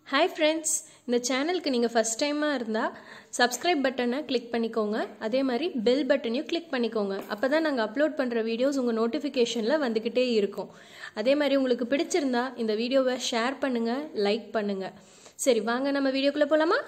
hi friends இந்த சேனலுக்கு நீங்கள் ஃபஸ்ட் டைமாக இருந்தால் சப்ஸ்கிரைப் பட்டனை கிளிக் பண்ணிக்கோங்க அதே மாதிரி பெல் பட்டனையும் கிளிக் பண்ணிக்கோங்க அப்போ தான் நாங்கள் அப்லோட் பண்ணுற வீடியோஸ் உங்கள் நோட்டிஃபிகேஷனில் வந்துக்கிட்டே இருக்கும் அதே மாதிரி உங்களுக்கு பிடிச்சிருந்தா இந்த வீடியோவை ஷேர் பண்ணுங்கள் லைக் பண்ணுங்கள் சரி வாங்க நம்ம வீடியோக்குள்ளே போகலாமா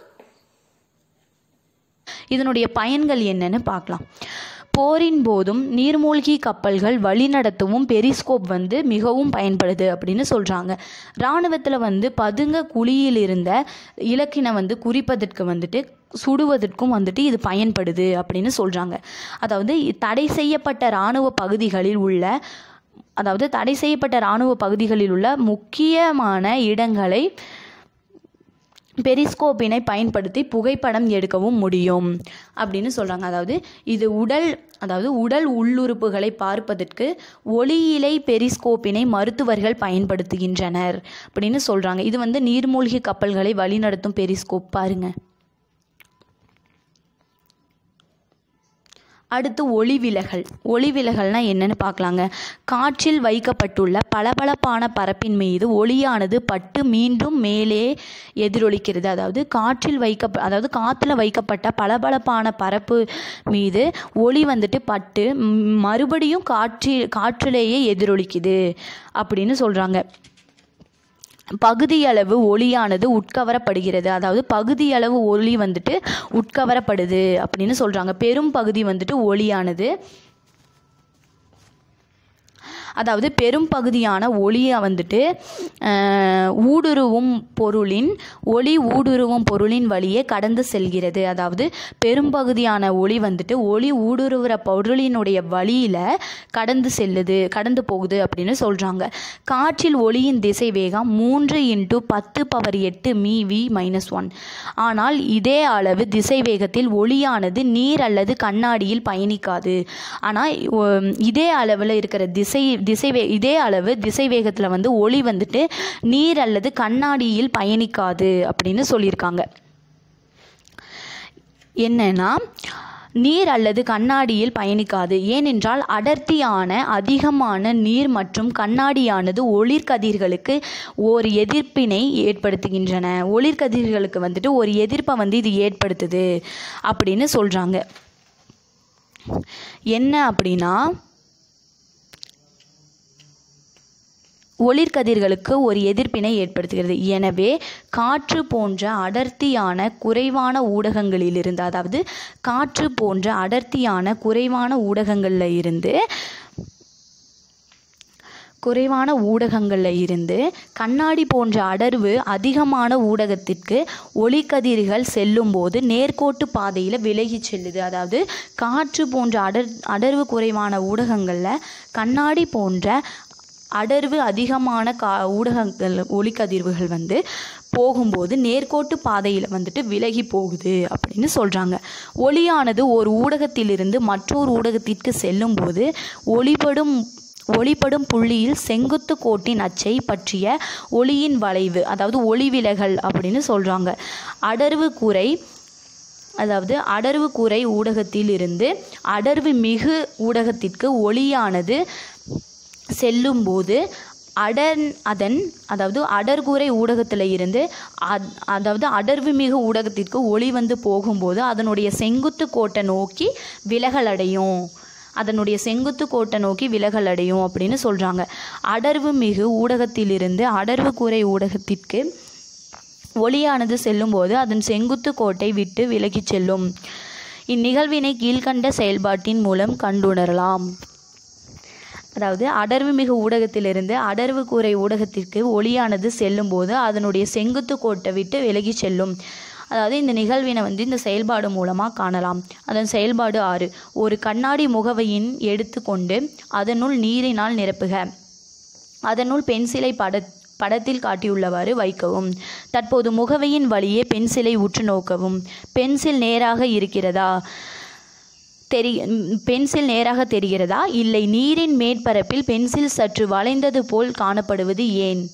இதனுடைய பயன்கள் என்னன்னு பார்க்கலாம் போரின் போதும் நீர்மூழ்கி கப்பல்கள் வழிநடத்தவும் பெரிஸ்கோப் வந்து மிகவும் பயன்படுது அப்படின்னு சொல்கிறாங்க இராணுவத்தில் வந்து பதுங்க குழியில் இருந்த இலக்கினை வந்து குறிப்பதற்கு வந்துட்டு சுடுவதற்கும் வந்துட்டு இது பயன்படுது அப்படின்னு சொல்கிறாங்க அதாவது தடை செய்யப்பட்ட இராணுவ பகுதிகளில் உள்ள அதாவது தடை செய்யப்பட்ட இராணுவ பகுதிகளில் உள்ள முக்கியமான இடங்களை பெரிஸ்கோப்பினை பயன்படுத்தி புகைப்படம் எடுக்கவும் முடியும் அப்படின்னு சொல்கிறாங்க அதாவது இது உடல் அதாவது உடல் உள்ளுறுப்புகளை பார்ப்பதற்கு ஒளியிலை பெரிஸ்கோப்பினை மருத்துவர்கள் பயன்படுத்துகின்றனர் அப்படின்னு சொல்கிறாங்க இது வந்து நீர்மூழ்கி கப்பல்களை வழிநடத்தும் பெரிஸ்கோப் பாருங்க அடுத்து ஒளிவிலகல் ஒளிவிலகல்னால் என்னன்னு பார்க்கலாங்க காற்றில் வைக்கப்பட்டுள்ள பளபளப்பான பரப்பின் மீது ஒளியானது பட்டு மீண்டும் மேலே எதிரொலிக்கிறது அதாவது காற்றில் வைக்க அதாவது காற்றுல வைக்கப்பட்ட பளபளப்பான பரப்பு மீது ஒளி வந்துட்டு பட்டு ம், மறுபடியும் காற்றி காற்றிலேயே எதிரொலிக்குது அப்படின்னு சொல்கிறாங்க பகுதியளவு ஒளியானது உட்கவரப்படுகிறது அதாவது பகுதியளவு ஒளி வந்துட்டு உட்கவரப்படுது அப்படின்னு சொல்கிறாங்க பெரும் பகுதி வந்துட்டு ஒளியானது அதாவது பெரும் பகுதியான ஒளியை வந்துட்டு அஹ், ஊடுருவும் பொருளின் ஒளி ஊடுருவும் பொருளின் வழியே கடந்து செல்கிறது அதாவது பெரும்பகுதியான ஒளி வந்துட்டு ஒளி ஊடுருவுற பொருளினுடைய வழியில் கடந்து செல்லுது கடந்து போகுது அப்படின்னு சொல்கிறாங்க காற்றில் ஒளியின் திசை வேகம் மூன்று இன்ட்டு பத்து பவர் எட்டு மீ வி மைனஸ் ஒன் ஆனால் இதே அளவு திசை வேகத்தில் ஒளியானது நீர் அல்லது கண்ணாடியில் பயணிக்காது ஆனால் இதே அளவில் இருக்கிற திசை திசை வே இதே அளவு திசை வேகத்தில் வந்து ஒளி வந்துட்டு நீர் அல்லது கண்ணாடியில் பயணிக்காது அப்படின்னு சொல்லியிருக்காங்க என்னன்னா நீர் அல்லது கண்ணாடியில் பயணிக்காது ஏனென்றால் அடர்த்தியான அதிகமான நீர் மற்றும் கண்ணாடியானது ஒளிர்கதிர்களுக்கு ஒரு எதிர்ப்பினை ஏற்படுத்துகின்றன ஒளிர்கதிர்களுக்கு வந்துட்டு ஒரு எதிர்ப்பை வந்து இது ஏற்படுத்துது அப்படின்னு சொல்கிறாங்க என்ன அப்படின்னா ஒளிர்கதிர்களுக்கு ஒரு எதிர்ப்பினை ஏற்படுத்துகிறது எனவே காற்று போன்ற அடர்த்தியான குறைவான ஊடகங்களிலிருந்து அதாவது காற்று போன்ற அடர்த்தியான குறைவான ஊடகங்களில் இருந்து குறைவான ஊடகங்களில் இருந்து கண்ணாடி போன்ற அடர்வு அதிகமான ஊடகத்திற்கு ஒளிக்கதிர்கள் செல்லும்போது நேர்கோட்டு பாதையில் விலகி செல்லுது அதாவது காற்று போன்ற அடர் அடர்வு குறைவான ஊடகங்களில் கண்ணாடி போன்ற அடர்வு அதிகமான கா ஊடகங்கள் ஒளிக்கதிர்வுகள் வந்து போகும்போது நேர்கோட்டு பாதையில் வந்துட்டு விலகி போகுது அப்படின்னு சொல்கிறாங்க ஒளியானது ஒரு ஊடகத்திலிருந்து மற்றொரு ஊடகத்திற்கு செல்லும்போது ஒளிபடும் ஒளிப்படும் புள்ளியில் செங்குத்து கோட்டின் அச்சை பற்றிய ஒளியின் வளைவு அதாவது ஒளிவிலகல் அப்படின்னு சொல்கிறாங்க அடர்வு கூரை அதாவது அடர்வு கூரை ஊடகத்தில் இருந்து அடர்வு மிகு ஊடகத்திற்கு ஒளியானது செல்லும்போது அடர் அதன் அதாவது அடர்குறை ஊடகத்தில் இருந்து அத் அதாவது அடர்வு மிகு ஊடகத்திற்கு ஒளி வந்து போகும்போது அதனுடைய செங்குத்து கோட்டை நோக்கி விலகல் அடையும் அதனுடைய செங்குத்து கோட்டை நோக்கி விலகல் அடையும் அப்படின்னு சொல்கிறாங்க அடர்வு மிகு ஊடகத்திலிருந்து அடர்வு கூரை ஊடகத்திற்கு ஒளியானது செல்லும்போது அதன் செங்குத்து கோட்டை விட்டு விலகிச் செல்லும் இந்நிகழ்வினை கீழ்கண்ட செயல்பாட்டின் மூலம் கண்டுணரலாம் அதாவது அடர்வு மிகு ஊடகத்திலிருந்து அடர்வு கூரை ஊடகத்திற்கு ஒளியானது செல்லும்போது அதனுடைய செங்குத்து கோட்டை விட்டு விலகி செல்லும் அதாவது இந்த நிகழ்வினை வந்து இந்த செயல்பாடு மூலமாக காணலாம் அதன் செயல்பாடு ஆறு ஒரு கண்ணாடி முகவையின் எடுத்துக்கொண்டு அதனுள் நீரினால் நிரப்புக அதனுள் பென்சிலை பட படத்தில் காட்டியுள்ளவாறு வைக்கவும் தற்போது முகவையின் வழியே பென்சிலை உற்று நோக்கவும் பென்சில் நேராக இருக்கிறதா தெரி பென்சில் நேராக தெரிகிறதா இல்லை நீரின் மேற்பரப்பில் பென்சில் சற்று வளைந்தது போல் காணப்படுவது ஏன்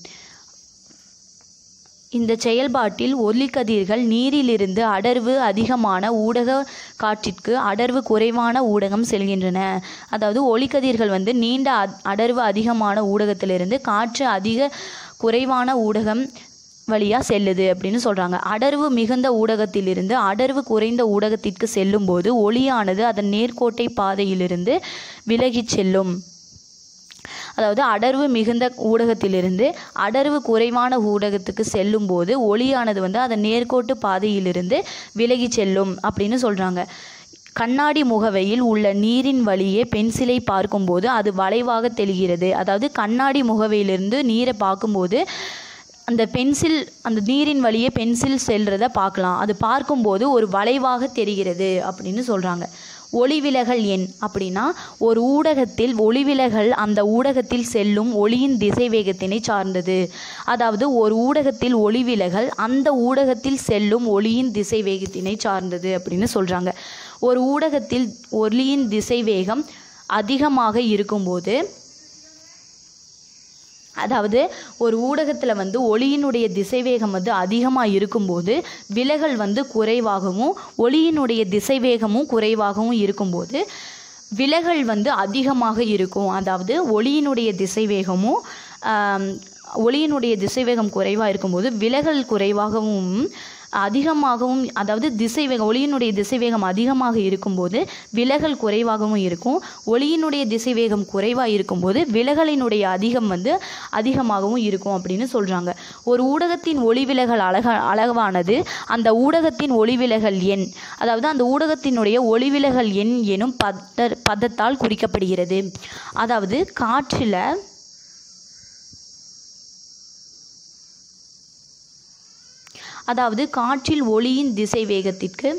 இந்த செயல்பாட்டில் ஒளிக்கதிர்கள் நீரிலிருந்து அடர்வு அதிகமான ஊடக காற்றிற்கு அடர்வு குறைவான ஊடகம் செல்கின்றன அதாவது ஒளிக்கதிர்கள் வந்து நீண்ட அ- அடர்வு அதிகமான ஊடகத்திலிருந்து காற்று அதிக குறைவான ஊடகம் வழியாக செல்லுது அப்படின்னு சொல்கிறாங்க அடர்வு மிகுந்த ஊடகத்திலிருந்து அடர்வு குறைந்த ஊடகத்திற்கு செல்லும்போது ஒளியானது அதன் நேர்கோட்டை பாதையிலிருந்து விலகிச் செல்லும் அதாவது அடர்வு மிகுந்த ஊடகத்திலிருந்து அடர்வு குறைவான ஊடகத்துக்கு செல்லும்போது ஒளியானது வந்து அதன் நேர்கோட்டு பாதையிலிருந்து விலகி செல்லும் அப்படின்னு சொல்கிறாங்க கண்ணாடி முகவையில் உள்ள நீரின் வழியே பென்சிலை பார்க்கும்போது அது வளைவாக தெரிகிறது அதாவது கண்ணாடி முகவையிலிருந்து நீரை பார்க்கும்போது அந்த பென்சில் அந்த நீரின் வழியே பென்சில் செல்றத பார்க்கலாம் அது பார்க்கும்போது ஒரு வளைவாக தெரிகிறது அப்படின்னு சொல்கிறாங்க ஒளிவிலகல் எண் அப்படின்னா ஒரு ஊடகத்தில் ஒளிவிலகல் அந்த ஊடகத்தில் செல்லும் ஒளியின் திசைவேகத்தினை சார்ந்தது அதாவது ஒரு ஊடகத்தில் ஒளிவிலகல் அந்த ஊடகத்தில் செல்லும் ஒளியின் திசைவேகத்தினை சார்ந்தது அப்படின்னு சொல்கிறாங்க ஒரு ஊடகத்தில் ஒளியின் திசைவேகம் அதிகமாக இருக்கும்போது அதாவது ஒரு ஊடகத்தில் வந்து ஒளியினுடைய திசைவேகம் வந்து அதிகமாக இருக்கும்போது விலகல் வந்து குறைவாகவும் ஒளியினுடைய திசைவேகமும் குறைவாகவும் இருக்கும்போது விலகல் வந்து அதிகமாக இருக்கும் அதாவது ஒளியினுடைய திசைவேகமும் ஆம், ஒளியினுடைய திசைவேகம் குறைவாக இருக்கும்போது விலகல் குறைவாகவும் அதிகமாகவும் அதாவது திசைவேகம் ஒளியினுடைய திசைவேகம் அதிகமாக இருக்கும்போது விலகல் குறைவாகவும் இருக்கும் ஒளியினுடைய திசைவேகம் குறைவாக இருக்கும்போது விலகலினுடைய அதிகம் வந்து அதிகமாகவும் இருக்கும் அப்படின்னு சொல்கிறாங்க ஒரு ஊடகத்தின் ஒளிவிலகல் அழக அளவானது அந்த ஊடகத்தின் ஒளிவிலகல் எண் அதாவது அந்த ஊடகத்தினுடைய ஒளிவிலகல் எண் எனும் பத பதத்தால் குறிக்கப்படுகிறது அதாவது காற்றில் அதாவது காற்றில் ஒளியின் திசை வேகத்திற்கு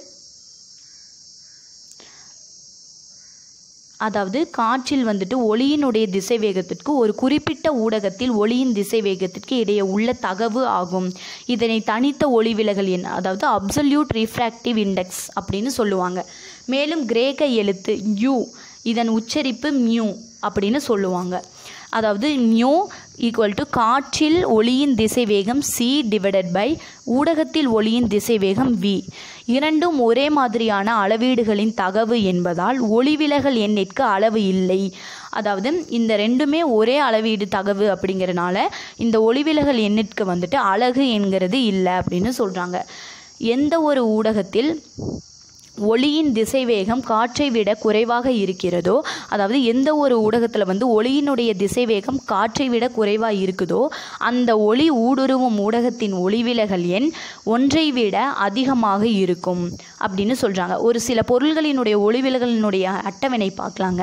அதாவது காற்றில் வந்துட்டு ஒளியினுடைய திசை வேகத்திற்கு ஒரு குறிப்பிட்ட ஊடகத்தில் ஒளியின் திசை வேகத்திற்கு இடையே உள்ள தகவு ஆகும் இதனை தனித்த ஒளி விலகல் எண் அதாவது அப்சல்யூட் ரிஃப்ராக்டிவ் இண்டெக்ஸ் அப்படின்னு சொல்லுவாங்க மேலும் கிரேக்க எழுத்து யூ இதன் உச்சரிப்பு மியூ அப்படின்னு சொல்லுவாங்க அதாவது மியூ ஈக்குவல் டு காற்றில் ஒளியின் திசைவேகம் சி டிவைடட் பை ஊடகத்தில் ஒளியின் திசைவேகம் வி இரண்டும் ஒரே மாதிரியான அளவீடுகளின் தகவு என்பதால் ஒளிவிலகல் எண்ணிற்கு அளவு இல்லை அதாவது இந்த ரெண்டுமே ஒரே அளவீடு தகவு அப்படிங்கிறனால இந்த ஒளிவிலகல் எண்ணிற்கு வந்துட்டு அழகு என்கிறது இல்லை அப்படின்னு சொல்கிறாங்க எந்த ஒரு ஊடகத்தில் ஒளியின் திசைவேகம் காற்றை விட குறைவாக இருக்கிறதோ அதாவது எந்த ஒரு ஊடகத்தில் வந்து ஒளியினுடைய திசைவேகம் காற்றை விட குறைவாக இருக்குதோ அந்த ஒளி ஊடுருவும் ஊடகத்தின் ஒளிவிலகல் எண் ஒன்றை விட அதிகமாக இருக்கும் அப்படின்னு சொல்கிறாங்க ஒரு சில பொருள்களினுடைய ஒளிவிலகலினுடைய அட்டவணை பார்க்கலாங்க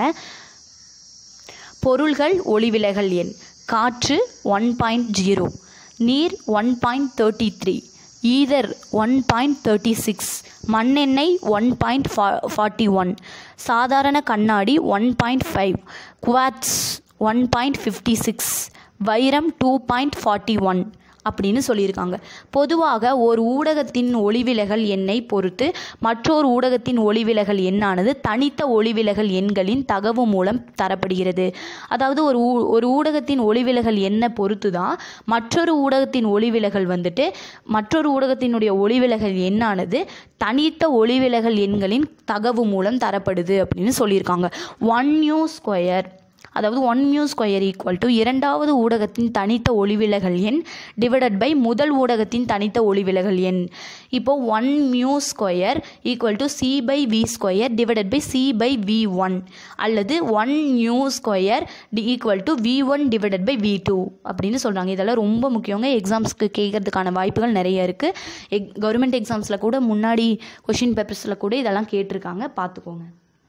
பொருள்கள் ஒளிவிலகல் எண் காற்று ஒன் பாயிண்ட் ஜீரோ நீர் one point thirty three ether one point thirty six மண்ணெண்ணெய் ஒன் பாயிண்ட் ஃபா ஃபார்ட்டி ஒன் சாதாரண கண்ணாடி one point five quartz one point fifty six வைரம் டூ பாயிண்ட் ஃபார்ட்டி ஒன் அப்படின்னு சொல்லியிருக்காங்க பொதுவாக ஒரு ஊடகத்தின் ஒளிவிலகல் எண்ணை பொறுத்து மற்றொரு ஊடகத்தின் ஒளிவிலகல் எண்ணானது தனித்த ஒளிவிலகல் எண்களின் தகவு மூலம் தரப்படுகிறது அதாவது ஒரு ஊ ஒரு ஊடகத்தின் ஒளிவிலகல் எண்ணை பொறுத்து தான் மற்றொரு ஊடகத்தின் ஒளிவிலகல் வந்துட்டு மற்றொரு ஊடகத்தினுடைய ஒளிவிலகல் எண்ணானது தனித்த ஒளிவிலகல் எண்களின் தகவு மூலம் தரப்படுது அப்படின்னு சொல்லியிருக்காங்க ஒன் நியூ ஸ்கொயர் அதாவது one mu square equal to இரண்டாவது ஊடகத்தின் தனித்த ஒளிவிலகல் எண் டிவைடட் பை முதல் ஊடகத்தின் தனித்த ஒளிவிலகல் எண் இப்போ one mu square equal to c by v square divided by c by v one அல்லது one nu square d equal to v one divided by v two அப்படின்னு சொல்கிறாங்க இதெல்லாம் ரொம்ப முக்கியங்க எக்ஸாம்ஸ்க்கு கேட்கறதுக்கான வாய்ப்புகள் நிறைய இருக்குது எக் கவர்மெண்ட் எக்ஸாம்ஸில் கூட முன்னாடி கொஷின் பேப்பர்ஸில் கூட இதெல்லாம் கேட்டிருக்காங்க பார்த்துக்கோங்க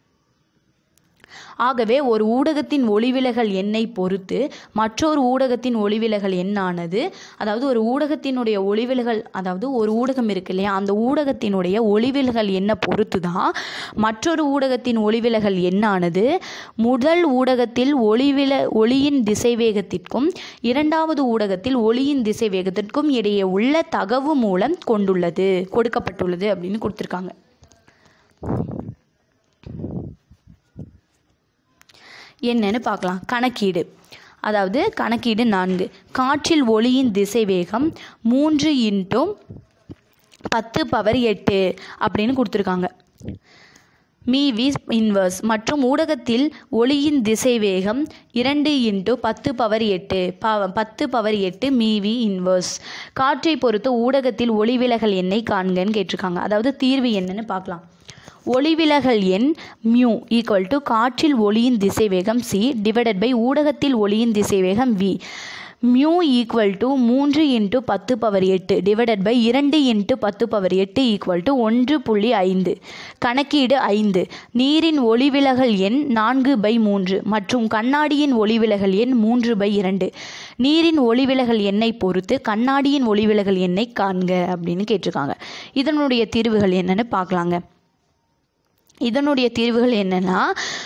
ஆகவே ஒரு ஊடகத்தின் ஒளிவிலகல் எண்ணை பொறுத்து மற்றொரு ஊடகத்தின் ஒளிவிலகல் எண்ணானது அதாவது ஒரு ஊடகத்தினுடைய ஒளிவிலகல் அதாவது ஒரு ஊடகம் இருக்கு இல்லையா அந்த ஊடகத்தினுடைய ஒளிவிலகல் எண்ணை பொறுத்து தான் மற்றொரு ஊடகத்தின் ஒளிவிலகல் எண்ணானது முதல் ஊடகத்தில் ஒளிவில ஒளியின் திசைவேகத்திற்கும் இரண்டாவது ஊடகத்தில் ஒளியின் திசைவேகத்திற்கும் இடையே உள்ள தகவு மூலம் கொண்டுள்ளது கொடுக்கப்பட்டுள்ளது அப்படின்னு கொடுத்துருக்காங்க என்னன்னு பார்க்கலாம் கணக்கீடு அதாவது கணக்கீடு நான்கு காற்றில் ஒளியின் திசைவேகம் மூன்று இன்ட்டும் பத்து பவர் எட்டு அப்படின்னு கொடுத்துருக்காங்க மீவி இன்வர்ஸ் மற்றும் ஊடகத்தில் ஒளியின் திசைவேகம் இரண்டு இன்ட்டு பத்து பவர் எட்டு ப பத்து பவர் எட்டு மீவி இன்வர்ஸ் காற்றை பொறுத்து ஊடகத்தில் ஒளிவிலகல் எண்ணை காண்கன்னு கேட்டிருக்காங்க அதாவது தீர்வு என்னன்னு பார்க்கலாம் ஒளிவிலகல் எண் மியூ ஈக்குவல் டு காற்றில் ஒளியின் திசைவேகம் சி டிவைடட் பை ஊடகத்தில் ஒளியின் திசைவேகம் வி மியூ ஈக்குவல் டு மூன்று இன்ட்டு பத்து பவர் எட்டு டிவைடட் பை இரண்டு இன்ட்டு பத்து பவர் எட்டு ஈக்குவல் டு ஒன்று புள்ளி ஐந்து கணக்கீடு ஐந்து நீரின் ஒளிவிலகல் எண் நான்கு பை மூன்று மற்றும் கண்ணாடியின் ஒளிவிலகல் எண் மூன்று பை இரண்டு நீரின் ஒளிவிலகல் எண்ணை பொறுத்து கண்ணாடியின் ஒளிவிலகல் எண்ணை காண்க அப்படின்னு கேட்டிருக்காங்க இதனுடைய தீர்வுகள் என்னன்னு பார்க்கலாங்க இதனுடைய தீர்வுகள் என்னென்னா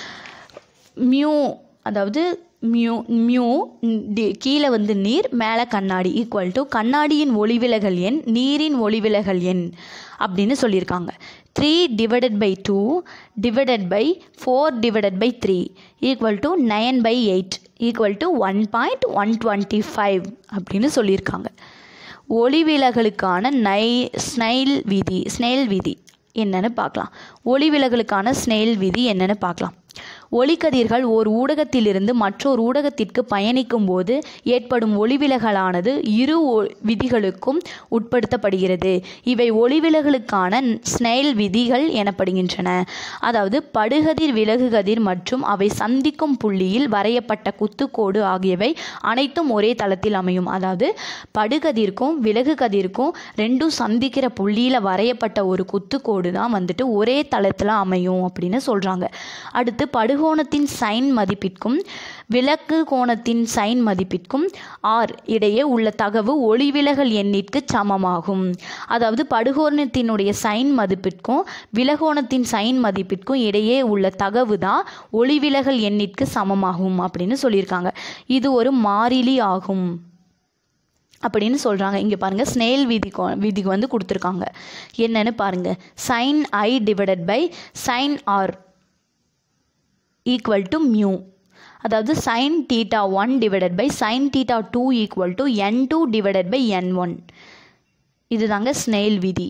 மியூ அதாவது மியூ மியூ டி கீழே வந்து நீர் மேலே கண்ணாடி ஈக்குவல் டு கண்ணாடியின் ஒளிவிலகல் எண் நீரின் ஒளிவிலகல் எண் அப்படின்னு சொல்லியிருக்காங்க three divided by two divided by four divided by three equal to nine by eight equal to one point one twenty five அப்படின்னு சொல்லியிருக்காங்க ஒளிவிலகலுக்கான நை ஸ்னைல் விதி ஸ்னெயில் விதி என்னன்னு பார்க்கலாம் ஒளிவிலகலுக்கான ஸ்னெயில் விதி என்னன்னு பார்க்கலாம் ஒளிக்கதிர்கள் ஓர் ஊடகத்திலிருந்து மற்றொரு ஊடகத்திற்கு பயணிக்கும் போது ஏற்படும் ஒளிவிலகலானது இரு ஒ- விதிகளுக்கும் உட்படுத்தப்படுகிறது இவை ஒளிவிலகலுக்கான ஸ்னெயில் விதிகள் எனப்படுகின்றன அதாவது படுகதிர் விலகுகதிர் மற்றும் அவை சந்திக்கும் புள்ளியில் வரையப்பட்ட குத்துக்கோடு ஆகியவை அனைத்தும் ஒரே தளத்தில் அமையும் அதாவது படுகதிர்க்கும் விலகு கதிர்க்கும் ரெண்டும் சந்திக்கிற புள்ளியில் வரையப்பட்ட ஒரு குத்துக்கோடு தான் வந்துட்டு ஒரே தளத்தில் அமையும் அப்படின்னு சொல்கிறாங்க அடுத்து படுகோணத்தின் சைன் மதிப்பிற்கும் விலக்கு கோணத்தின் சைன் மதிப்பிற்கும் ஆர் இடையே உள்ள தகவு ஒளிவிலகல் எண்ணிற்கு சமமாகும் அதாவது படுகோணத்தினுடைய சைன் மதிப்பிற்கும் விலகோணத்தின் சைன் மதிப்பிற்கும் இடையே உள்ள தகவு தான் ஒளிவிலகல் எண்ணிற்கு சமமாகும் அப்படின்னு சொல்லியிருக்காங்க இது ஒரு மாறிலி ஆகும் அப்படின்னு சொல்கிறாங்க இங்கே பாருங்கள் ஸ்னேல் விதி கொ- விதி வந்து கொடுத்துருக்காங்க என்னன்னு பாருங்கள் sine i divided by sine r equal to mu அதாவது sine theta one divided by sine theta two equal to n two divided by n one இதுதாங்க ஸ்னெயில் விதி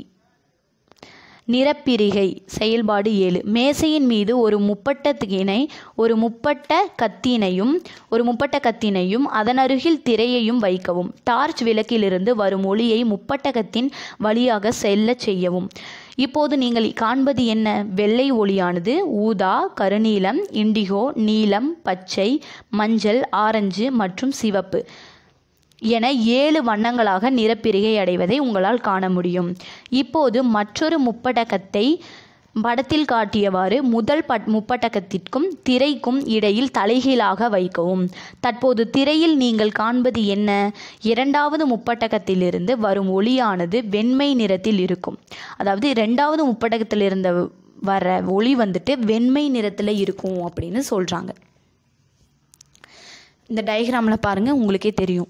நிறப்பிரிகை செயல்பாடு ஏழு மேசையின் மீது ஒரு முப்பட்டத்தினை ஒரு முப்பட்ட கத்தினையும் ஒரு முப்பட்ட கத்தினையும் அதனருகில் திரையையும் வைக்கவும் டார்ச் விளக்கிலிருந்து வரும் ஒளியை முப்பட்டகத்தின் வழியாக செல்லச் செய்யவும் இப்போது நீங்கள் காண்பது என்ன வெள்ளை ஒளியானது ஊதா கருநீலம் இண்டிகோ நீலம் பச்சை மஞ்சள் ஆரஞ்சு மற்றும் சிவப்பு என ஏழு வண்ணங்களாக நிறப்பிரிகை அடைவதை உங்களால் காண முடியும் இப்போது மற்றொரு முப்பட்டகத்தை படத்தில் காட்டியவாறு முதல் பட் முப்பட்டகத்திற்கும் திரைக்கும் இடையில் தலைகீழாக வைக்கவும் தற்போது திரையில் நீங்கள் காண்பது என்ன இரண்டாவது முப்பட்டகத்திலிருந்து வரும் ஒளியானது வெண்மை நிறத்தில் இருக்கும் அதாவது இரண்டாவது முப்பட்டகத்திலிருந்து வர ஒளி வந்துட்டு வெண்மை நிறத்தில் இருக்கும் அப்படின்னு சொல்கிறாங்க இந்த டயக்ராமில் பாருங்கள் உங்களுக்கே தெரியும்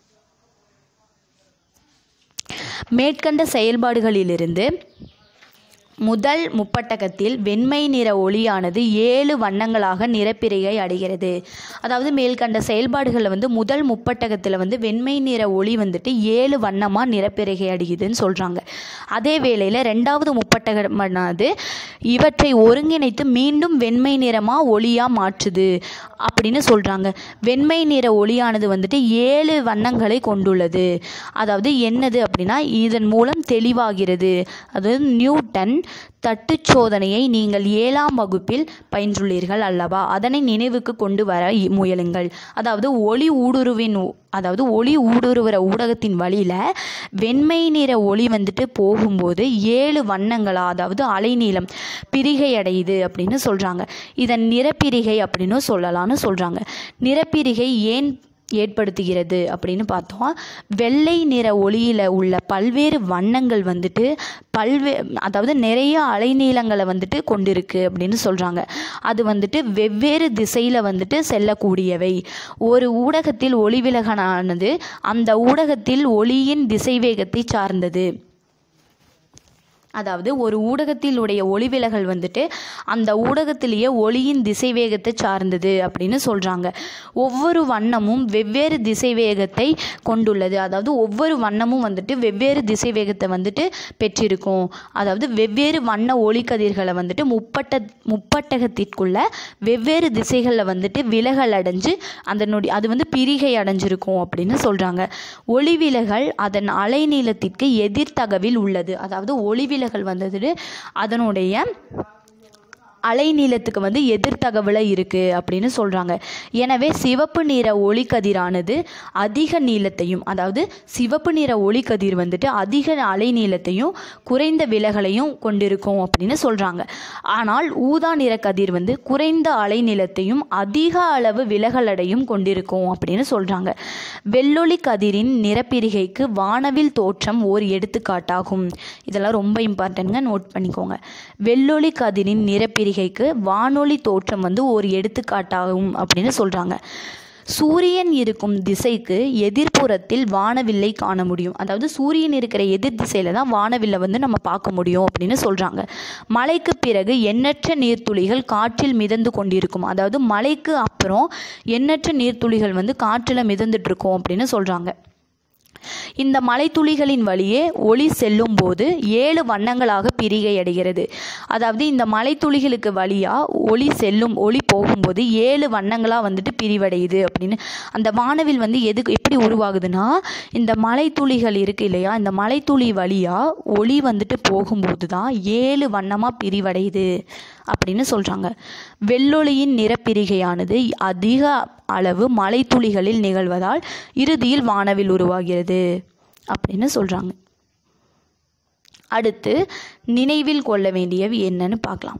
மேற்கண்ட செயல்பாடுகளிலிருந்து முதல் முப்பட்டகத்தில் வெண்மை நிற ஒளியானது ஏழு வண்ணங்களாக நிறப்பிரிகை அடைகிறது அதாவது மேல்கண்ட செயல்பாடுகளில் வந்து முதல் முப்பட்டகத்தில் வந்து வெண்மை நிற ஒளி வந்துட்டு ஏழு வண்ணமாக நிறப்பிரிகை அடையுதுன்னு சொல்கிறாங்க அதே வேளையில் ரெண்டாவது முப்பட்டகமானது இவற்றை ஒருங்கிணைத்து மீண்டும் வெண்மை நிறமாக ஒளியாக மாற்றுது அப்படின்னு சொல்கிறாங்க வெண்மை நிற ஒளியானது வந்துட்டு ஏழு வண்ணங்களை கொண்டுள்ளது அதாவது என்னது அப்படின்னா இதன் மூலம் தெளிவாகிறது அதாவது நியூட்டன் தட்டுச் சோதனையை நீங்கள் ஏழாம் வகுப்பில் பயின்றுள்ளீர்கள் அல்லவா அதனை நினைவுக்கு கொண்டு வர இ- முயலுங்கள் அதாவது ஒளி ஊடுருவின் ஊ- அதாவது ஒளி ஊடுருவுற ஊடகத்தின் வழியில் வெண்மை நிற ஒளி வந்துட்டு போகும்போது ஏழு வண்ணங்களா அதாவது அலைநீளம் பிரிகை அடையுது அப்படின்னு சொல்கிறாங்க இதன் நிறப்பிரிகை அப்படின்னு சொல்லலாம்னு சொல்கிறாங்க நிறப்பிரிகை ஏன் ஏற்படுத்துகிறது அப்படின்னு பார்த்தோம் வெள்ளை நிற ஒளியில் உள்ள பல்வேறு வண்ணங்கள் வந்துட்டு பல்வே அதாவது நிறைய அலைநீளங்களை வந்துட்டு கொண்டிருக்கு அப்படின்னு சொல்கிறாங்க அது வந்துட்டு வெவ்வேறு திசையில் வந்துட்டு செல்லக்கூடியவை ஒரு ஊடகத்தில் ஒளிவிலகனானது அந்த ஊடகத்தில் ஒளியின் திசைவேகத்தை சார்ந்தது அதாவது ஒரு ஊடகத்திலுடைய ஒளிவிலகல் வந்துட்டு அந்த ஊடகத்திலேயே ஒளியின் திசைவேகத்தை சார்ந்தது அப்படின்னு சொல்கிறாங்க ஒவ்வொரு வண்ணமும் வெவ்வேறு திசைவேகத்தை கொண்டுள்ளது அதாவது ஒவ்வொரு வண்ணமும் வந்துட்டு வெவ்வேறு திசைவேகத்தை வந்துட்டு பெற்றிருக்கும் அதாவது வெவ்வேறு வண்ண ஒளிக்கதிர்களை வந்துட்டு முப்பட்ட முப்பட்டகத்திற்குள்ள வெவ்வேறு திசைகளில் வந்துட்டு விலகல் அடைஞ்சு அதனுடைய அது வந்து பிரிகை அடைஞ்சிருக்கும் அப்படின்னு சொல்கிறாங்க ஒளிவிலகல் அதன் அலைநீளத்திற்கு எதிர்த்தகவில் உள்ளது அதாவது ஒளிவிலகல் வந்தது அதனுடைய அலைநீளத்துக்கு வந்து எதிர்த்தகவில் இருக்குது அப்படின்னு சொல்கிறாங்க எனவே சிவப்பு நிற ஒளிக்கதிரானது அதிக நீளத்தையும் அதாவது சிவப்பு நிற ஒளிக்கதிர் வந்துட்டு அதிக அலைநீளத்தையும் குறைந்த விலகலையும் கொண்டிருக்கும் அப்படின்னு சொல்கிறாங்க ஆனால் ஊதா நிற கதிர் வந்து குறைந்த அலைநீளத்தையும் அதிக அளவு விலகலடையும் கொண்டிருக்கும் அப்படின்னு சொல்கிறாங்க வெள்ளொளி கதிரின் நிறப்பிரிகைக்கு வானவில் தோற்றம் ஓர் எடுத்துக்காட்டாகும் இதெல்லாம் ரொம்ப இம்பார்ட்டன்ட்ங்க நோட் பண்ணிக்கோங்க வெள்ளொளி கதிரின் நிறப்பிரிகைக்கு வானொலி தோற்றம் வந்து ஒரு எடுத்துக்காட்டாகும் அப்படின்னு சொல்கிறாங்க சூரியன் இருக்கும் திசைக்கு எதிர்ப்புறத்தில் வானவில்லை காண முடியும் அதாவது சூரியன் இருக்கிற எதிர் திசையில் தான் வானவில்லை வந்து நம்ம பார்க்க முடியும் அப்படின்னு சொல்கிறாங்க மழைக்கு பிறகு எண்ணற்ற நீர்த்துளிகள் காற்றில் மிதந்து கொண்டிருக்கும் அதாவது மழைக்கு அப்புறம் எண்ணற்ற நீர்த்துளிகள் வந்து காற்றில் மிதந்துட்டு இருக்கும் அப்படின்னு சொல்கிறாங்க இந்த மலைத்துளிகளின் வழியே ஒளி செல்லும் போது ஏழு வண்ணங்களாக பிரிகை அடைகிறது அதாவது இந்த மலைத்துளிகளுக்கு வழியாக ஒளி செல்லும் ஒளி போகும்போது ஏழு வண்ணங்களாக வந்துட்டு பிரிவடையுது அப்படின்னு அந்த வானவில் வந்து எதுக்கு எப்படி உருவாகுதுன்னா இந்த மலைத்துளிகள் இருக்கு இல்லையா இந்த மலைத்துளி வழியாக ஒளி வந்துட்டு போகும்போது தான் ஏழு வண்ணமாக பிரிவடையுது அப்படின்னு சொல்கிறாங்க வெள்ளொளியின் நிறப்பிரிகையானது அதிக அளவு மலைத்துளிகளில் நிகழ்வதால் இறுதியில் வானவில் உருவாகிறது அப்படின்னு சொல்கிறாங்க அடுத்து நினைவில் கொள்ள வேண்டியவை என்னன்னு பார்க்கலாம்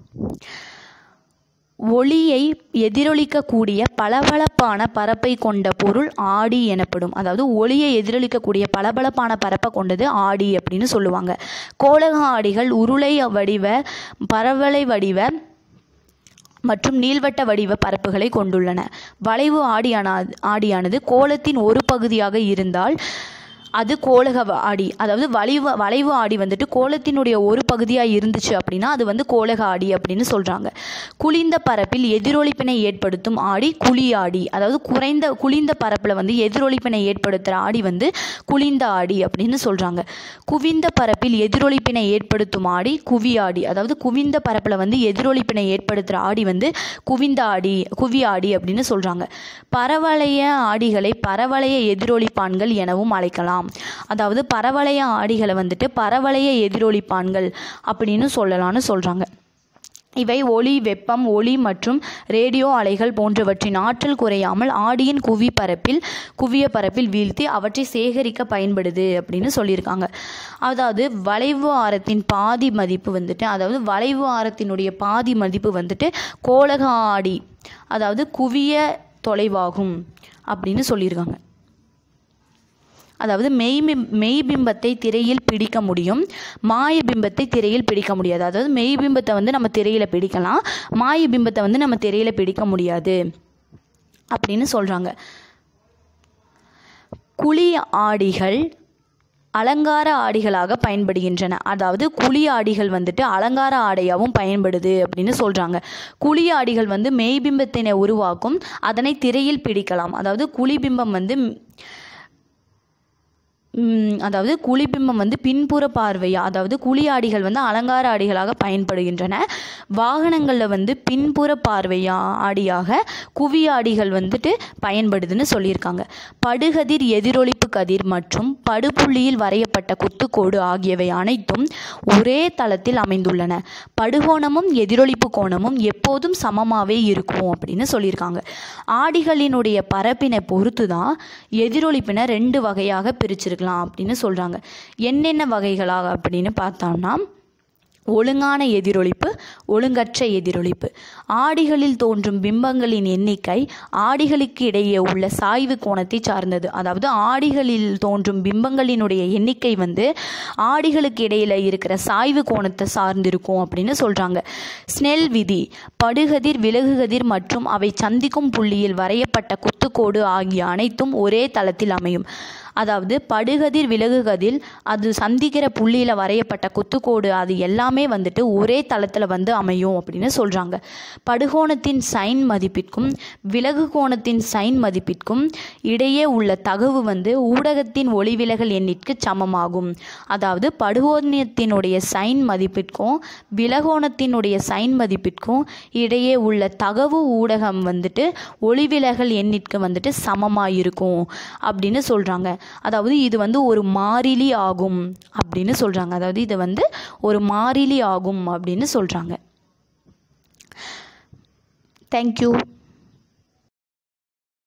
ஒளியை எதிரொலிக்கக்கூடிய பளபளப்பான பரப்பை கொண்ட பொருள் ஆடி எனப்படும் அதாவது ஒளியை எதிரொலிக்கக்கூடிய பளபளப்பான பரப்பை கொண்டது ஆடி அப்படின்னு சொல்லுவாங்க கோலக ஆடிகள் உருளை வடிவ பரவளை வடிவ மற்றும் நீள்வட்ட வடிவ பரப்புகளை கொண்டுள்ளன வளைவு ஆடியான ஆடியானது கோலத்தின் ஒரு பகுதியாக இருந்தால் அது கோலக வ- ஆடி அதாவது வளைவு வளைவு ஆடி வந்துட்டு கோலத்தினுடைய ஒரு பகுதியாக இருந்துச்சு அப்படின்னா அது வந்து கோலக ஆடி அப்படின்னு சொல்கிறாங்க குளிர்ந்த பரப்பில் எதிரொலிப்பினை ஏற்படுத்தும் ஆடி குழி ஆடி அதாவது குறைந்த குளிர்ந்த பரப்பில் வந்து எதிரொலிப்பினை ஏற்படுத்துகிற ஆடி வந்து குளிர்ந்த ஆடி அப்படின்னு சொல்கிறாங்க குவிந்த பரப்பில் எதிரொலிப்பினை ஏற்படுத்தும் ஆடி குவி ஆடி அதாவது குவிந்த பரப்பில் வந்து எதிரொலிப்பினை ஏற்படுத்துகிற ஆடி வந்து குவிந்த ஆடி குவி ஆடி அப்படின்னு சொல்கிறாங்க பரவளைய ஆடிகளை பரவளைய எதிரொலிப்பான்கள் எனவும் அழைக்கலாம் அதாவது பரவளைய ஆடிகளை வந்துட்டு பரவளைய எதிரொலிப்பான்கள் அப்படின்னு சொல்லலாம்னு சொல்கிறாங்க இவை ஒளி வெப்பம் ஒளி மற்றும் ரேடியோ அலைகள் போன்றவற்றின் ஆற்றல் குறையாமல் ஆடியின் குவி பரப்பில் குவிய பரப்பில் வீழ்த்தி அவற்றை சேகரிக்க பயன்படுது அப்படின்னு சொல்லியிருக்காங்க அதாவது வளைவு ஆரத்தின் பாதி மதிப்பு வந்துட்டு அதாவது வளைவு ஆரத்தினுடைய பாதி மதிப்பு வந்துட்டு கோலக ஆடி அதாவது குவிய தொலைவாகும் அப்படின்னு சொல்லியிருக்காங்க அதாவது மெய் மெய்பிம்பத்தை திரையில் பிடிக்க முடியும் மாய பிம்பத்தை திரையில் பிடிக்க முடியாது அதாவது மெய் பிம்பத்தை வந்து நம்ம திரையில் பிடிக்கலாம் மாய பிம்பத்தை வந்து நம்ம திரையில் பிடிக்க முடியாது அப்படின்னு சொல்கிறாங்க குழி ஆடிகள் அலங்கார ஆடிகளாக பயன்படுகின்றன அதாவது குழி ஆடிகள் வந்துட்டு அலங்கார ஆடையாகவும் பயன்படுது அப்படின்னு சொல்கிறாங்க குழி ஆடிகள் வந்து மெய்பிம்பத்தினை உருவாக்கும் அதனை திரையில் பிடிக்கலாம் அதாவது குழிபிம்பம் வந்து ம், அதாவது குழிபிம்பம் வந்து பின்புற பார்வையா அதாவது குழி ஆடிகள் வந்து அலங்கார ஆடிகளாக பயன்படுகின்றன வாகனங்களில் வந்து பின்புற பார்வையா ஆடியாக குவி ஆடிகள் வந்துட்டு பயன்படுதுன்னு சொல்லியிருக்காங்க படுகதிர் எதிரொலிப்பு கதிர் மற்றும் படுபுள்ளியில் வரையப்பட்ட குத்துக்கோடு ஆகியவை அனைத்தும் ஒரே தளத்தில் அமைந்துள்ளன படுகோணமும் எதிரொலிப்பு கோணமும் எப்போதும் சமமாகவே இருக்கும் அப்படின்னு சொல்லியிருக்காங்க ஆடிகளினுடைய பரப்பினை பொறுத்து தான் எதிரொலிப்பினை ரெண்டு வகையாக பிரிச்சிருக்கலாம் அப்படின்னு சொல்கிறாங்க என்னென்ன வகைகளாக அப்படின்னு பார்த்தோம்னா ஒழுங்கான எதிரொலிப்பு ஒழுங்கற்ற எதிரொலிப்பு ஆடிகளில் தோன்றும் பிம்பங்களின் எண்ணிக்கை ஆடிகளுக்கு இடையே உள்ள சாய்வு கோணத்தை சார்ந்தது அதாவது ஆடிகளில் தோன்றும் பிம்பங்களினுடைய எண்ணிக்கை வந்து ஆடிகளுக்கு இடையில இருக்கிற சாய்வு கோணத்தை சார்ந்திருக்கும் அப்படின்னு சொல்றாங்க ஸ்னெல் விதி படுகதிர் விலகுகதிர் மற்றும் அவை சந்திக்கும் புள்ளியில் வரையப்பட்ட குத்துக்கோடு ஆகிய அனைத்தும் ஒரே தளத்தில் அமையும் அதாவது படுகதிர் விலகுகதில் அது சந்திக்கிற புள்ளியில் வரையப்பட்ட குத்துக்கோடு அது எல்லாமே வந்துட்டு ஒரே தளத்தில் வந்து அமையும் அப்படின்னு சொல்கிறாங்க படுகோணத்தின் சைன் மதிப்பிற்கும் விலகு கோணத்தின் சைன் மதிப்பிற்கும் இடையே உள்ள தகவு வந்து ஊடகத்தின் ஒளிவிலகல் எண்ணிற்கு சமமாகும் அதாவது படுகோணத்தினுடைய சைன் மதிப்பிற்கும் விலகோணத்தினுடைய சைன் மதிப்பிற்கும் இடையே உள்ள தகவு ஊடகம் வந்துட்டு ஒளிவிலகல் எண்ணிற்கு வந்துட்டு சமமாக இருக்கும் அப்படின்னு சொல்கிறாங்க அதாவது இது வந்து ஒரு மாறிலி ஆகும் அப்படின்னு சொல்கிறாங்க அதாவது இது வந்து ஒரு மாறிலி ஆகும் அப்படின்னு சொல்கிறாங்க தேங்க்யூ